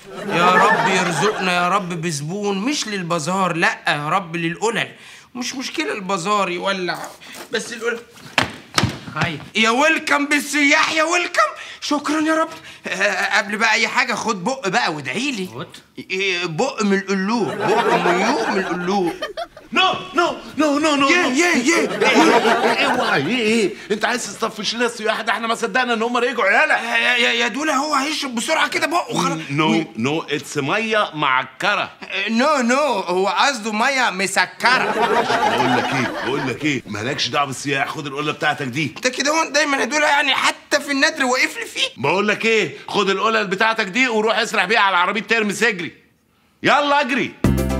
يا رب يرزقنا يا رب بزبون مش للبازار لا يا رب للقلل مش مشكلة البازار يولع بس القلل خير يا ويلكم بالسياح يا ويلكم شكرا يا رب آه، قبل بقى اي حاجه خد بق بقى وادعي لي خد. إيه، بق من القلوب بق ميوق من القلوب نو نو نو نو نو يه يه يه اوعى ايه ايه انت عايز تصطفش لنا السياح ده احنا ما صدقنا ان هم رجعوا يالا يا يا يا دولا هو هيشرب بسرعه كده بقه وخلاص نو نو اتس ميه معكره نو نو هو قصده ميه مسكره بقول لك ايه بقول لك ايه مالكش دعوه بالسياح خد القله بتاعتك دي انت كده هو دايما يا دولا يعني حتى في النادر واقف لي فيه بقول لك ايه خد القلل بتاعتك دي وروح اسرح بيها على عربيه ترمس اجري يلا اجري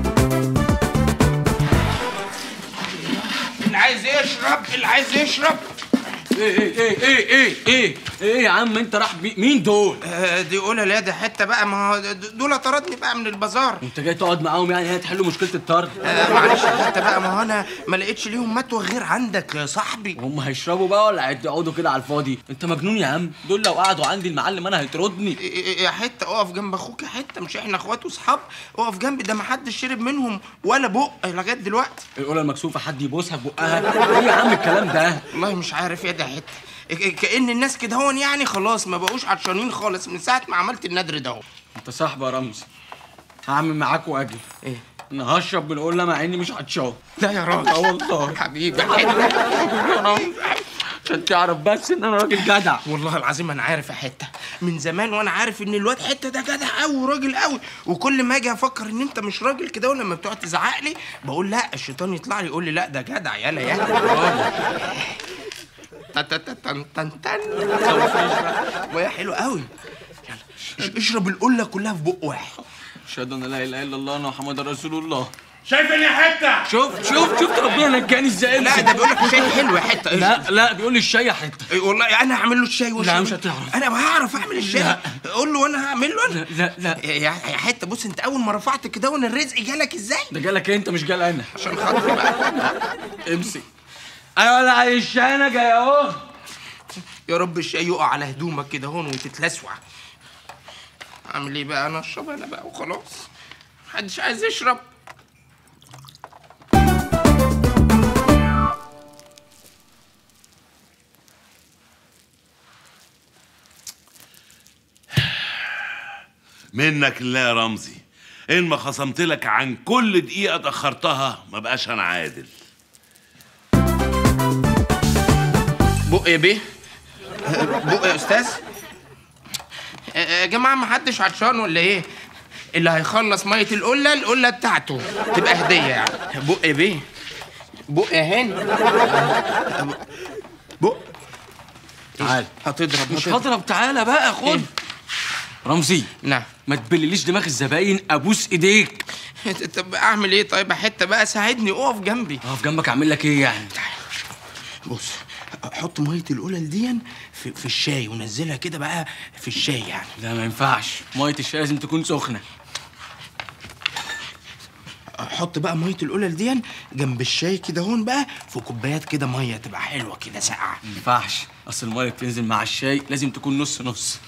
اللي عايز يشرب اللي عايز يشرب ايه ايه ايه ايه ايه ايه ايه يا عم انت راح بي... مين دول؟ آه، دي قولها لا ده حته بقى ما هو دول طردني بقى من البازار انت جاي تقعد معاهم يعني هي تحلوا مشكله الطرد آه، معلش حتى بقى ما هو انا ما لقيتش ليهم متوى غير عندك يا صاحبي هم هيشربوا بقى ولا هيقعدوا كده على الفاضي انت مجنون يا عم دول لو قعدوا عندي المعلم انا هيطردني إيه- إيه- يا حته اقف جنب اخوك يا حته مش احنا اخوات وصحاب اقف جنبي ده ما حدش شرب منهم ولا بق لغايه دلوقتي القوله المكسوفه حد يبوسها ببقها ايه يا عم الكلام ده والله مش عارف يا ده حته ك- كأن الناس كده هون يعني خلاص ما بقوش عطشانين خالص من ساعه ما عملت النادر ده اهو انت صاحبي يا رمزي هعمل معاك واجي ايه انا هشرب من القله مع اني مش عطشان لا يا راجل اه والله حبيبي يا حته عشان تعرف بس ان انا راجل جدع والله العظيم انا عارف يا حته من زمان وانا عارف ان الواد حته ده جدع قوي وراجل قوي وكل ما اجي افكر ان انت مش راجل كده ولما بتقعد تزعق لي بقول لا الشيطان يطلع لي يقول لي لا ده جدع يلا يلا تن تن تن تن تن وهي حلو قوي يلا اش- اشرب القله كلها في بق واحد اشهد ان لا اله الا الله وان محمد رسول الله شايفني يا حته شوف شوف شفت ربنا نجاني ازاي لا ده بيقول لك الشاي حلو يا حته لا لا بيقول لي الشاي حته إيه والله انا هعمل له الشاي وشرب. لا، مش هتعرف. انا هعرف اعمل الشاي لا. قول له وانا هعمل له انا لا لا يا يا حته بص انت اول ما رفعت كده وانا الرزق جالك ازاي ده جالك انت مش جال انا عشان خاطري بقى امسك ايوه لا عايز الشاي انا جاي اهو يا رب الشاي يقع على هدومك كده هون وتتلسوع اعمل ايه بقى انا اشرب انا بقى وخلاص محدش عايز يشرب منك لله يا رمزي ان ما خصمت لك عن كل دقيقه اتاخرتها ما بقاش انا عادل بق يا بيه بق يا استاذ يا جماعه ما حدش عطشان ولا ايه اللي هيخلص ميه القله القله بتاعته تبقى هديه يعني بق يا بيه بق يا هاني بق تعال هتضرب مش هتضرب. هضرب تعالى بقى خد إيه؟ رمزي نعم ما تبلليش دماغ الزباين ابوس ايديك طب اعمل ايه طيب يا حته بقى ساعدني اقف جنبي اقف جنبك اعمل لك ايه يعني بص حط ميه القلل دي في, في الشاي ونزلها كده بقى في الشاي يعني لا ما ينفعش ميه الشاي لازم تكون سخنه حط بقى ميه القلل دي جنب الشاي كده هون بقى في كوبايات كده ميه تبقى حلوه كده ساقعه ما ينفعش اصل الميه بتنزل مع الشاي لازم تكون نص نص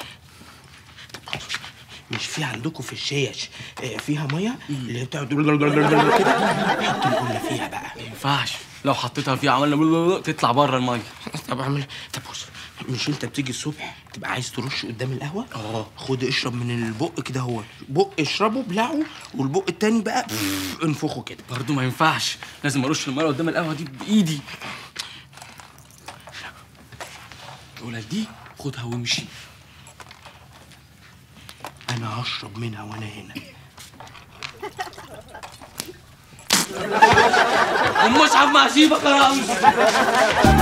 مش في عندكم في الشيش آه، فيها ميه اللي هي بتقعد كده حط القله فيها بقى ما ينفعش لو حطيتها فيها عملنا بلو- تطلع بره الميه طب اعمل طب بص مش انت بتيجي الصبح تبقى عايز ترش قدام القهوه اه. خد اشرب من البق كده هو بق اشربه بلعه والبق التاني بقى انفخه كده برضه ما ينفعش لازم ارش الميه قدام القهوه دي بايدي القلل دي خدها وامشي انا هشرب منها وانا هنا المصحف ما هسيبك يا رمزي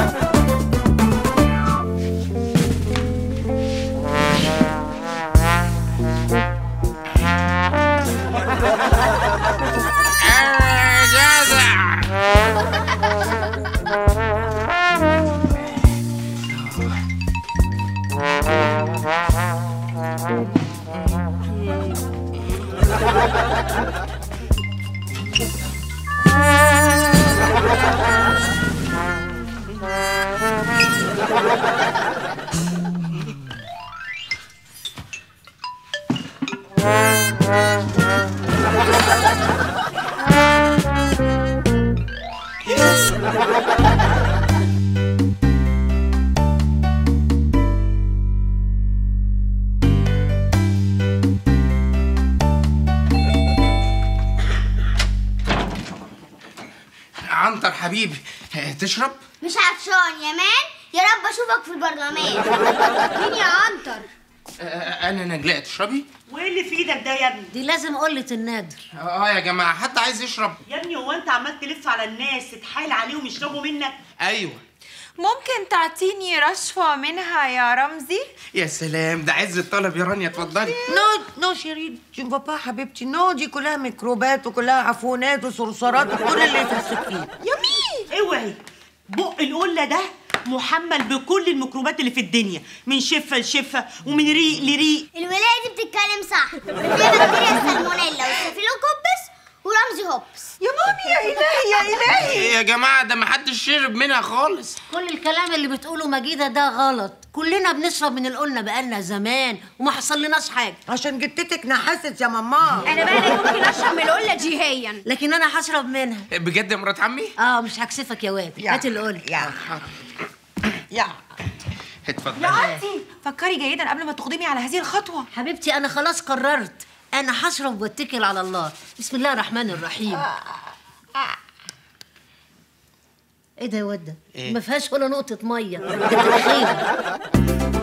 عنتر حبيبي آه، تشرب مش عطشان يا مان يا رب اشوفك في البرلمان مين يا عنتر آه، انا نجلاء تشربي وايه اللي في ايدك ده يا ابني؟ دي لازم قلة النادر اه يا جماعه حد عايز يشرب يا ابني هو انت عمال تلف على الناس تتحايل عليهم يشربوا منك؟ ايوه ممكن تعطيني رشفة منها يا رمزي؟ يا سلام ده عز الطلب يا رانيا اتفضلي نو نو شيرين جو با حبيبتي نو دي كلها ميكروبات وكلها عفونات وصرصارات وكل اللي يفسك فيه يمين اوعي بق القله ده محمل بكل الميكروبات اللي في الدنيا من شفه لشفه ومن ريق لريق الولايه دي بتتكلم صح فيها بكتيريا السالمونيلا والستافيلوكوبس ورمزي هوبس يا مامي يا إلهي يا إلهي يا جماعه ده محدش شرب منها خالص كل الكلام اللي بتقوله مجيدة ده غلط كلنا بنشرب من القلنا بقالنا زمان وما حصل لناش حاجة عشان جدتك نحست يا ماما أنا بقى لا ممكن أشرب من القلة دي هيا لكن انا هشرب منها بجد يا مرات عمي اه مش هكسفك يا واد هات القلة يا يا اتفضلي يا عمتي فكري جيدا قبل ما تقدمي على هذه الخطوة حبيبتي انا خلاص قررت انا هشرب واتكل على الله بسم الله الرحمن الرحيم ايه ده يا واد ده إيه؟ ما فيهاش ولا نقطة مية ده تدخين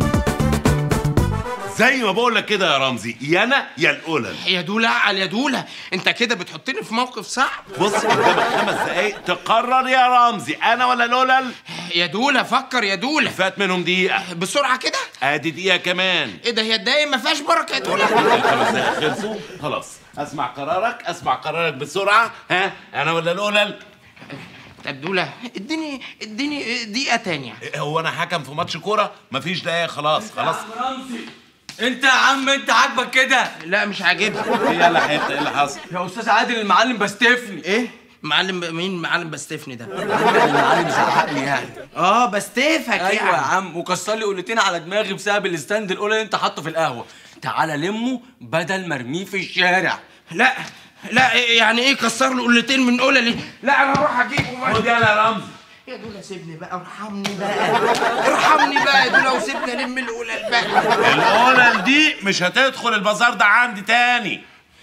زي ما بقول لك كده يا رمزي يا انا يا القلل يا دولا عقل يا دولا انت كده بتحطني في موقف صعب بص قدامك خمس دقايق تقرر يا رمزي انا ولا القلل يا دولا فكر يا دولا فات منهم دقيقه بسرعه كده ادي دقيقه كمان ايه ده هي الدقايق ما فيهاش بركه يا دولا الخمس دقايق خلصوا خلاص اسمع قرارك اسمع قرارك بسرعه ها انا ولا القلل طب دولا اديني اديني دقيقه تانية هو انا حكم في ماتش كوره مفيش دقايق خلاص خلاص رمزي انت يا عم انت عاجبك كده لا مش عاجبني ايه اللي حته ايه اللي حصل يا استاذ عادل المعلم بستفني ايه معلم مين معلم بستفني ده المعلم زعق لي يعني اه بستفك ايوه يا يعني عم وكسر لي قلتين على دماغي بسبب الستاند الاولى اللي انت حاطه في القهوه تعالى لمه بدل ما ارميه في الشارع لا لا إيه- يعني ايه كسر له قلتين من قللي لا انا اروح اجيبه خد يلا يا رمزي يا دولا سيبني بقى ارحمني بقى ارحمني بقى يا دولا وسيبني الم القلل بقى القلل دي مش هتدخل البازار ده عندي تاني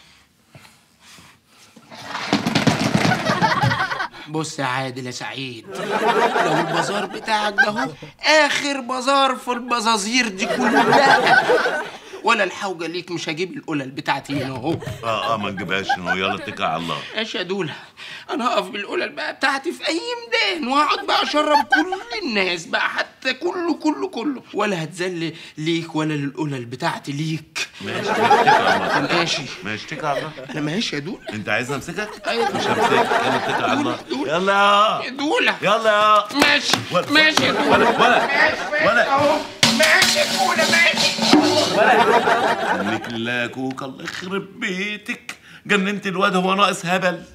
بص يا عادل يا سعيد لو البازار بتاعك ده هو اخر بازار في البزازير دي كلها ولا الحوجه ليك مش هجيب القلل بتاعتي هنا اهو اه اه ما نجيبهاش هو يلا اتكل على الله ماشي يا دولا انا هقف بالقلل بقى بتاعتي في اي ميدان وهقعد بقى اشرب كل الناس بقى حتى كله كله كله ولا هتذل ليك ولا للقلل بتاعتي ليك ماشي اتكل على الله ماشي ماشي اتكل على الله انا ماشي يا دولا انت عايزني امسكك؟ أيوة. مش همسكك يلا اتكل على الله يلا يا دولا يلا يا ماشي ولا- ماشي يا دولا ولا ولا ماشي ماشي ولا. اهو ماشي يا دولا ماشي منك لله كوك الله يخرب بيتك جننت الواد هو ناقص هبل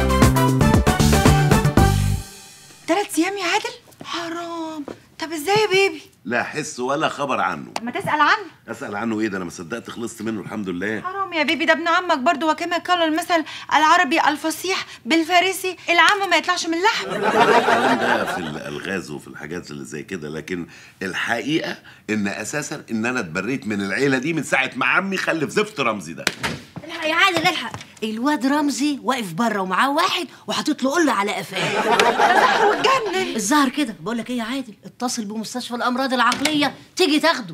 ثلاث أيام يا عادل حرام طب إزاي يا بيبي لا حس ولا خبر عنه ما تسأل عنه اسال عنه ايه ده انا ما صدقت خلصت منه الحمد لله حرام يا بيبي ده ابن عمك برضه وكما قال المثل العربي الفصيح بالفارسي العم ما يطلعش من لحم الكلام ده في الالغاز وفي الحاجات اللي زي كده لكن الحقيقه ان اساسا ان انا اتبريت من العيله دي من ساعه ما عمي خلف زفت رمزي ده الحق يا عادل الحق الواد رمزي واقف بره ومعاه واحد وحاطط له قله على قفاه واتجنن الظاهر كده بقول لك ايه يا عادل اتصل بمستشفى الامراض العقليه تيجي تاخده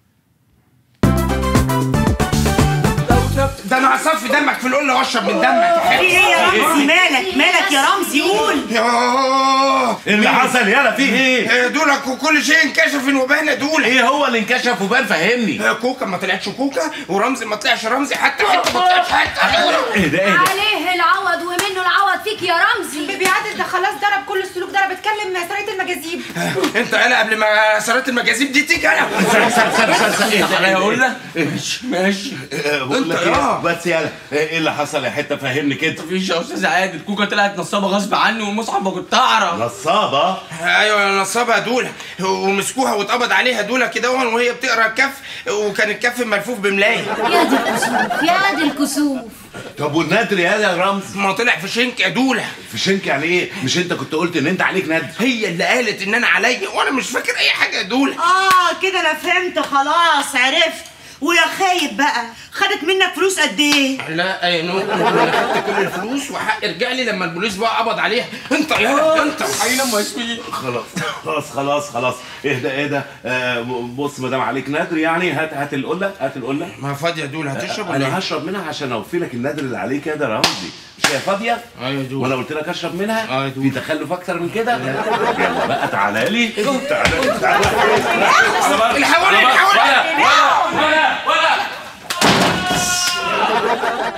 ده انا هصفي دمك في القله واشرب من دمك يا في حبيبي ايه يا رمزي مالك مالك يا رمزي قول ياه ايه اللي حصل يلا في ايه؟ إيه دولك وكل شيء انكشف ان وبانا دولك ايه هو اللي انكشف وبان فهمني إيه كوكا ما طلعتش كوكا ورمزي ما طلعش رمزي حتى حته ما طلعش حته ايه ده ايه ده؟ عليه العوض ومنه العوض فيك يا رمزي بيبي عادل ده خلاص ضرب كل السلوك ضرب اتكلم سرية المجاذيب انت انا قبل ما سرات المجاذيب دي تيجي انا استنى استنى استنى استنى استنى ايه ده؟ تعالى اقول لك ماشي ماشي آه، بقول لك انت ايه يا. بس يلا ايه اللي حصل يا حته فهمني كده مفيش يا استاذ عادل كوكا طلعت نصابه غصب عني والمصحف ما كنت اعرف نصابه ايوه نصابها دوله ومسكوها واتقبض عليها دوله كده وهي بتقرا الكف وكان الكف ملفوف بملايه يا دي الكسوف يا دي الكسوف طب والندر يا يا رمز ما طلع في شنك يا دوله في شنك يعني ايه مش انت كنت قلت ان انت عليك ندر هي اللي قالت ان انا عليا وانا مش فاكر اي حاجه يا دوله اه كده انا فهمت خلاص عرفت ويا خايب بقى خدت منك فلوس قد ايه لا يا نور انا خدت كل الفلوس وحق رجع لي لما البوليس بقى قبض عليها انت يا انت حين ما يشفي خلاص خلاص خلاص خلاص اهدى اهدى آه بص ما دام عليك نادر يعني هات هات القله هات القله ما فاضيه دول هتشرب ولا انا ايه؟ هشرب منها عشان اوفي لك النادر اللي عليك يا ده رمزي مش هي فاضيه ايوه دول وانا قلت لك اشرب منها آه يا في دود. تخلف اكتر من كده يلا بقى تعالى لي تعالى لي تعالى لي الحقوني الحقوني ولا ولا ولا